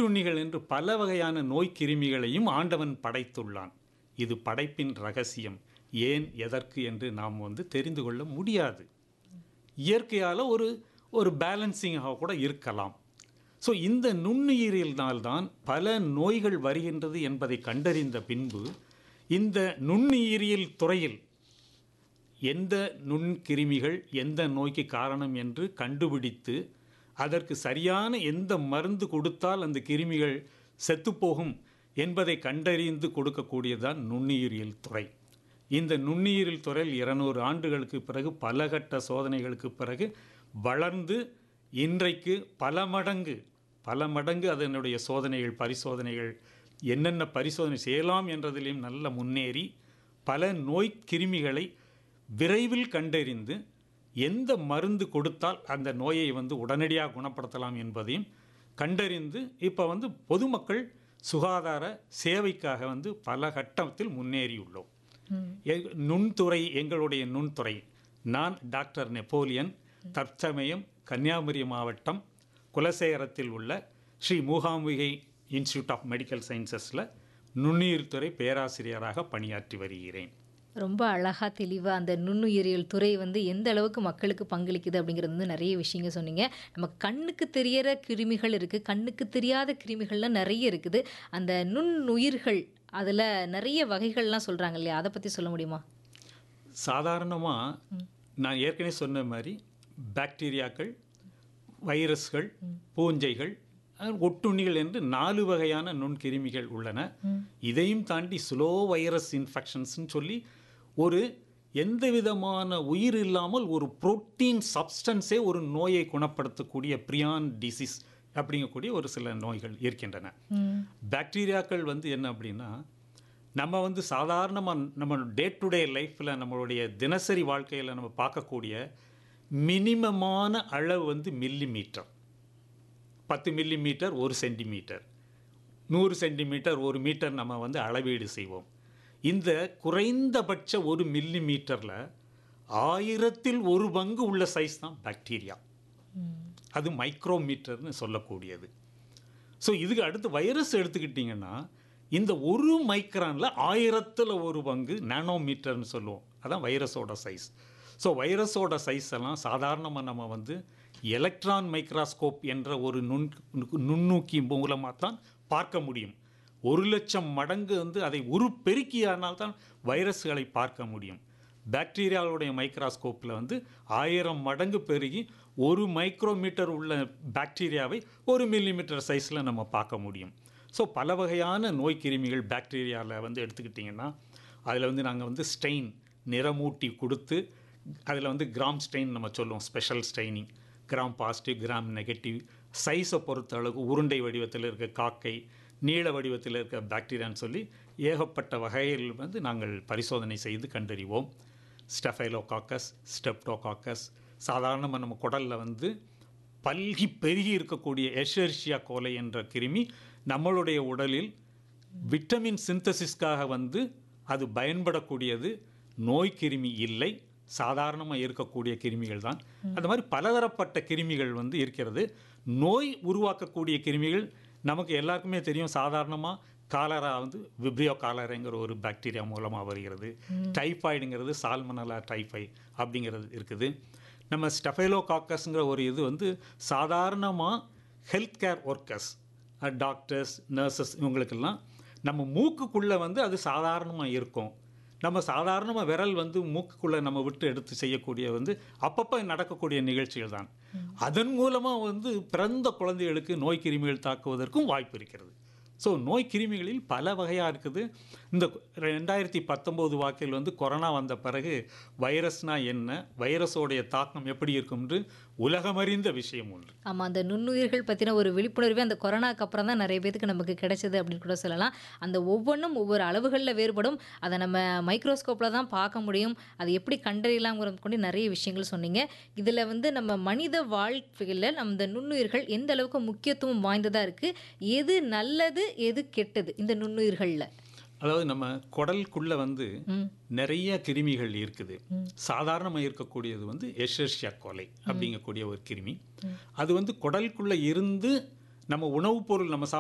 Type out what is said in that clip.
ஒட்டுண்ணிகள் என்று பல வகையான நோய் கிருமிகளையும் ஆண்டவன் படைத்துள்ளான் இது படைப்பின் ரகசியம் ஏன் எதற்கு என்று நாம் வந்து தெரிந்து கொள்ள முடியாது இயற்கையால் ஒரு ஒரு பேலன்சிங்காக கூட இருக்கலாம் ஸோ இந்த நுண்ணுயிரினால்தான் பல நோய்கள் வருகின்றது என்பதை கண்டறிந்த பின்பு இந்த நுண்ணுயிரியல் துறையில் எந்த நுண்கிருமிகள் எந்த நோய்க்கு காரணம் என்று கண்டுபிடித்து அதற்கு சரியான எந்த மருந்து கொடுத்தால் அந்த கிருமிகள் செத்துப்போகும் என்பதை கண்டறிந்து கொடுக்கக்கூடியதுதான் நுண்ணுயிரியல் துறை இந்த நுண்ணுயிரியல் துறையில் இருநூறு ஆண்டுகளுக்கு பிறகு பல கட்ட சோதனைகளுக்கு பிறகு வளர்ந்து இன்றைக்கு பல மடங்கு பல மடங்கு அதனுடைய சோதனைகள் பரிசோதனைகள் என்னென்ன பரிசோதனை செய்யலாம் என்றதிலையும் நல்ல முன்னேறி பல நோய் கிருமிகளை விரைவில் கண்டறிந்து எந்த மருந்து கொடுத்தால் அந்த நோயை வந்து உடனடியாக குணப்படுத்தலாம் என்பதையும் கண்டறிந்து இப்போ வந்து பொதுமக்கள் சுகாதார சேவைக்காக வந்து பல கட்டத்தில் முன்னேறியுள்ளோம் எ- நுண்துறை எங்களுடைய நுண்துறை நான் டாக்டர் நெப்போலியன் தற்சமயம் கன்னியாகுமரி மாவட்டம் குலசேகரத்தில் உள்ள Sri Mookambika institute of medical சயின்சஸில் நுண்ணுயிர் துறை பேராசிரியராக பணியாற்றி வருகிறேன் ரொம்ப அழகா தெளிவா அந்த நுண்ணுயிரியல் துறை வந்து எந்த அளவுக்கு மக்களுக்கு பங்களிக்குது அப்படிங்கிறது வந்து நிறைய விஷயங்கள் சொன்னீங்க நமக்கு கண்ணுக்கு தெரியற கிருமிகள் இருக்கு கண்ணுக்கு தெரியாத கிருமிகள்லாம் நிறைய இருக்குது அந்த நுண்ணுயிர்கள் அதுல நிறைய வகைகள்லாம் சொல்றாங்க இல்லையா அதை பத்தி சொல்ல முடியுமா சாதாரணமாக நான் ஏற்கனவே சொன்ன மாதிரி பாக்டீரியாக்கள் வைரஸ்கள் பூஞ்சைகள் அஹ், ஒட்டுண்ணிகள் என்று நாலு வகையான நுண்கிருமிகள் உள்ளன இதையும் தாண்டி ஸ்லோ வைரஸ் இன்ஃபெக்ஷன்ஸ்னு சொல்லி ஒரு எந்த விதமான உயிர் இல்லாமல் ஒரு புரோட்டீன் சப்ஸ்டன்ஸே ஒரு நோயை குணப்படுத்தக்கூடிய பிரியான் டிசீஸ் அப்படிங்கக்கூடிய ஒரு சில நோய்கள் இருக்கின்றன பாக்டீரியாக்கள் வந்து என்ன அப்படின்னா நம்ம வந்து சாதாரணமாக நம்ம டே டு டே லைஃப்பில் நம்மளுடைய தினசரி வாழ்க்கையில் நம்ம பார்க்கக்கூடிய மினிமமான அளவு வந்து மில்லி மீட்டர் பத்து மில்லி மீட்டர் ஒரு சென்டிமீட்டர் நூறு சென்டிமீட்டர் ஒரு மீட்டர் நம்ம வந்து அளவீடு செய்வோம் இந்த குறைந்தபட்ச ஒரு மில்லி மீட்டரில் ஆயிரத்தில் ஒரு பங்கு உள்ள சைஸ் தான் பாக்டீரியா அது மைக்ரோமீட்டர்னு சொல்லக்கூடியது ஸோ இதுக்கு அடுத்து வைரஸ் எடுத்துக்கிட்டிங்கன்னா இந்த ஒரு மைக்ரானில் ஆயிரத்தில் ஒரு பங்கு நானோமீட்டர்னு சொல்லுவோம் அதான் வைரஸோட சைஸ் ஸோ வைரஸோட சைஸ் எல்லாம் சாதாரணமாக நம்ம வந்து எலக்ட்ரான் மைக்ராஸ்கோப் என்ற ஒரு நுண் நுண்ணூக்கி மூலமாக தான் பார்க்க முடியும் ஒரு லட்சம் மடங்கு வந்து அதை ஒரு பெருக்கியானால் தான் வைரஸ்களை பார்க்க முடியும் பாக்டீரியாவுடைய மைக்ராஸ்கோப்பில் வந்து ஆயிரம் மடங்கு பெருகி ஒரு மைக்ரோமீட்டர் உள்ள பாக்டீரியாவை ஒரு மில்லிமீட்டர் சைஸில் நம்ம பார்க்க முடியும் ஸோ பல வகையான நோய் கிருமிகள் பாக்டீரியாவில் வந்து எடுத்துக்கிட்டிங்கன்னா அதில் வந்து நாங்கள் வந்து ஸ்டெயின் நிறமூட்டி கொடுத்து அதில் வந்து கிராம் ஸ்டெயின் நம்ம சொல்லுவோம் special staining gram positive gram negative சைஸை பொறுத்த அளவுக்கு உருண்டை வடிவத்தில் இருக்க காக்கை நீள வடிவத்தில் இருக்க பாக்டீரியான்னு சொல்லி ஏகப்பட்ட வகையில் வந்து நாங்கள் பரிசோதனை செய்து கண்டறிவோம் ஸ்டெஃபைலோகாக்கஸ் ஸ்டெப்டோகாக்கஸ் சாதாரணமாக நம்ம குடலில் வந்து பல்கி பெருகி இருக்கக்கூடிய எஷெர்ஷியா கோலை என்ற கிருமி நம்மளுடைய உடலில் விட்டமின் சிந்தசிஸ்க்காக வந்து அது பயன்படக்கூடியது நோய் கிருமி இல்லை சாதாரணமாக இருக்கக்கூடிய கிருமிகள் தான் அந்த மாதிரி பலதரப்பட்ட கிருமிகள் வந்து இருக்கிறது நோய் உருவாக்கக்கூடிய கிருமிகள் நமக்கு எல்லாருக்குமே தெரியும் சாதாரணமாக காலரா வந்து விப்ரியோ காலராங்கிற ஒரு பாக்டீரியா மூலமாக வருகிறது டைஃபாய்டுங்கிறது சால்மனலா டைஃபை அப்படிங்கிறது இருக்குது நம்ம ஸ்டெஃபைலோகாக்கஸ்ங்கிற ஒரு இது வந்து சாதாரணமாக health care workers doctors nurses இவங்களுக்கெல்லாம் நம்ம மூக்குக்குள்ளே வந்து அது சாதாரணமாக இருக்கும் நம்ம சாதாரணமாக விரல் வந்து மூக்குக்குள்ளே நம்ம விட்டு எடுத்து செய்யக்கூடிய வந்து அப்பப்போ நடக்கக்கூடிய நிகழ்ச்சிகள் தான் அதன் மூலமாக வந்து பிறந்த குழந்தைகளுக்கு நோய் கிருமிகள் தாக்குவதற்கும் வாய்ப்பு இருக்கிறது ஸோ நோய் கிருமிகளில் பல வகையாக இருக்குது இந்த ரெண்டாயிரத்தி பத்தொம்போது வாக்கில் வந்து கொரோனா வந்த பிறகு வைரஸ்னா என்ன வைரஸோடைய தாக்கம் எப்படி இருக்கும்ன்று உலகமறிந்த விஷயம் ஒன்று ஆமா அந்த நுண்ணுயிர்கள் பத்தின ஒரு விழிப்புணர்வே அந்த கொரோனாக்கு அப்புறம் தான் நிறைய பேருக்கு நமக்கு கிடைச்சது அப்படின்னு கூட சொல்லலாம் அந்த ஒவ்வொன்றும் ஒவ்வொரு அளவுகளில் வேறுபடும் அதை நம்ம மைக்ரோஸ்கோப்பில் தான் பார்க்க முடியும் அது எப்படி கண்டறியலாம்ங்கிறது கொண்டு நிறைய விஷயங்கள் சொன்னீங்க இதில் வந்து நம்ம மனித வாழ்க்கையில் நம்ம இந்த நுண்ணுயிர்கள் எந்த அளவுக்கு முக்கியத்துவம் வாய்ந்ததாக இருக்குது எது நல்லது எது கெட்டது இந்த நுண்ணுயிர்களில் அதாவது நம்ம குடலுக்குள்ள வந்து ம் நிறைய கிருமிகள் இருக்குது சாதாரணமாக இருக்கக்கூடியது வந்து எஷர்ஷியா கோலை அப்படிங்கக்கூடிய ஒரு கிருமி அது வந்து குடலுக்குள்ள இருந்து நம்ம உணவுப் பொருள் நம்ம